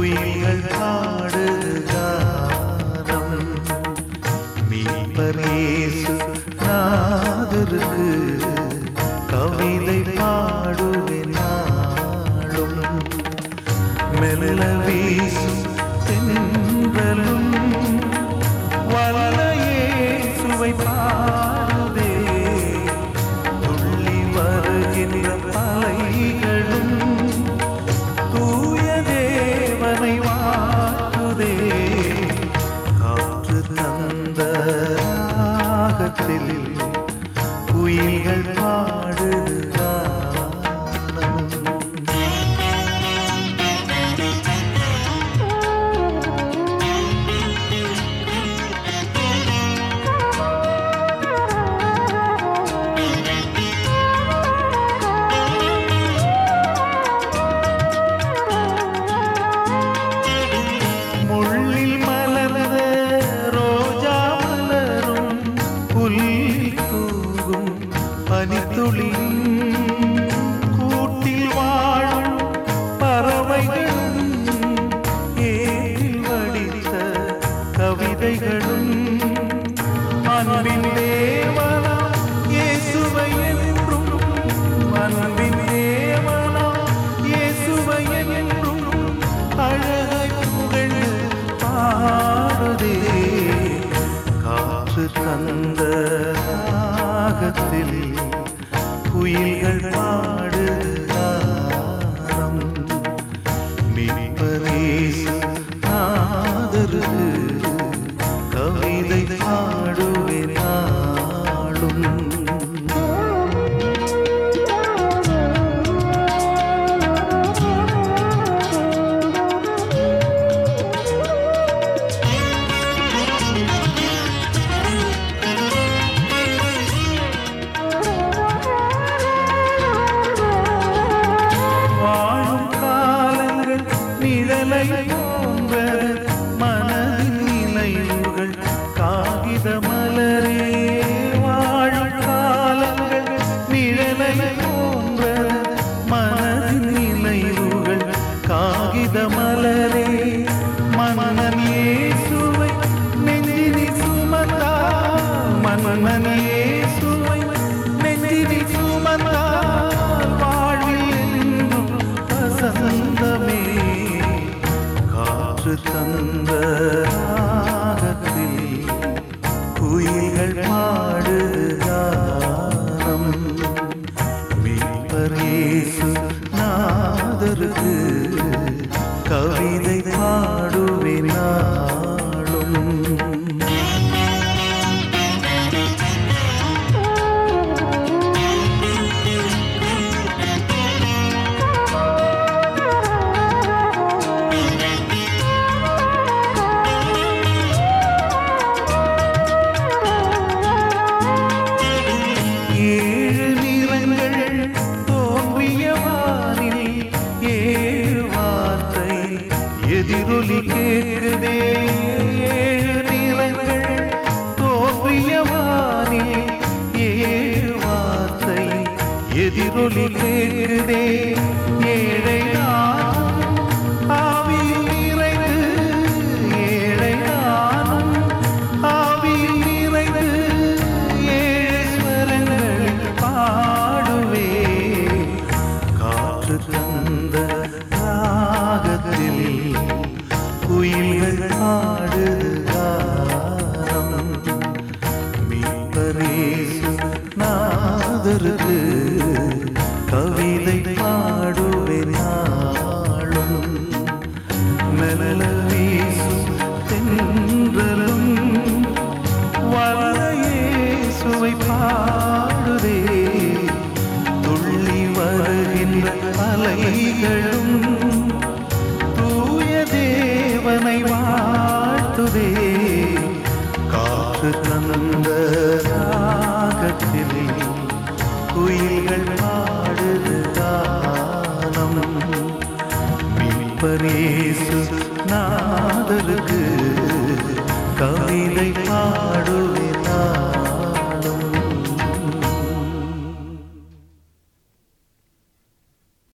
குயில்கள் பாடுது கானம் மீட்பரேசு நாதருக்கு கவிதை பாடுவேன் நாளும் மெல்ல வீசும் தென்றலும் வல்லையே சுவை பாடுதே துள்ளி வருகின்ற பலைகளும் தூய தேவனை வாக்குதே காற்று தந்த ராகத்தில் குயில்கள் பாடுது கானம் முள்ளில் மலர்ந்த ரோஜா மலரும் புல்லில் தூங்கும் பனித்துளியும் கூட்டில் வாழும் பறவைகளும் ஏரில் வடித்த கவிதைகளும் அன்பின் தேவனா இயேசுவை என்றும் அன்பின் தேவனா இயேசுவை என்றும் அழகை புகழ்ந்து பாடுதே காற்று தந்த ராகத்தில் குயில்கள் பாடுது கானம் மீட்பரேசு நாதருக்கு கவிதை பாடுவேன் நாளும் வாழும் காலங்கள் நிழலை போன்ற மனதின் நினைவுகள் காகித மலரே வாழும் காலங்கள் நிழலை போன்ற மனதின் நினைவுகள் காகித மலரே மன்னன் இயேசுவை நெஞ்சினில் சுமந்தார் மன்னன் இயேசுவை நெஞ்சினில் சுமந்தார் வாழ்வில் என்றும் வசந்தமே காற்று தந்த ராகத்தில் குயில்கள் பாடுது கானம் மீட்பரேசு நாதருக்கு கவிதை பாடுவேன் நாளும் ஏழு நிறங்கள் தோன்றிய வானில் ஏழு வார்த்தை எதிரொலி கேட்குதே ஏழு நிறங்கள் தோன்றிய வானில் ஏழு வார்த்தை எதிரொலி கேட்குதே ஏழை நானும் ஆவியில் நிறைந்து ஏழை நானும் ஆவியில் நிறைந்து ஏழேஸ்வரங்கள் பாடுவே காற்று தந்த ராகத்தில் குயில்கள் பாடுது கானம் மீட்பரேசு நாதருக்கு கவிதை பாடுவேன் நாளும் மெல்ல வீசும் தென்றலும் வலையேசுவை பாடுதே துள்ளி வருகின்ற அலைகளும் தூய தேவனை வாழ்த்துதே காற்று தந்த ராகத்திலே குயில்கள் பாடுது கானம் மீட்பரேசு நாதருக்கு கவிதை பாடுவே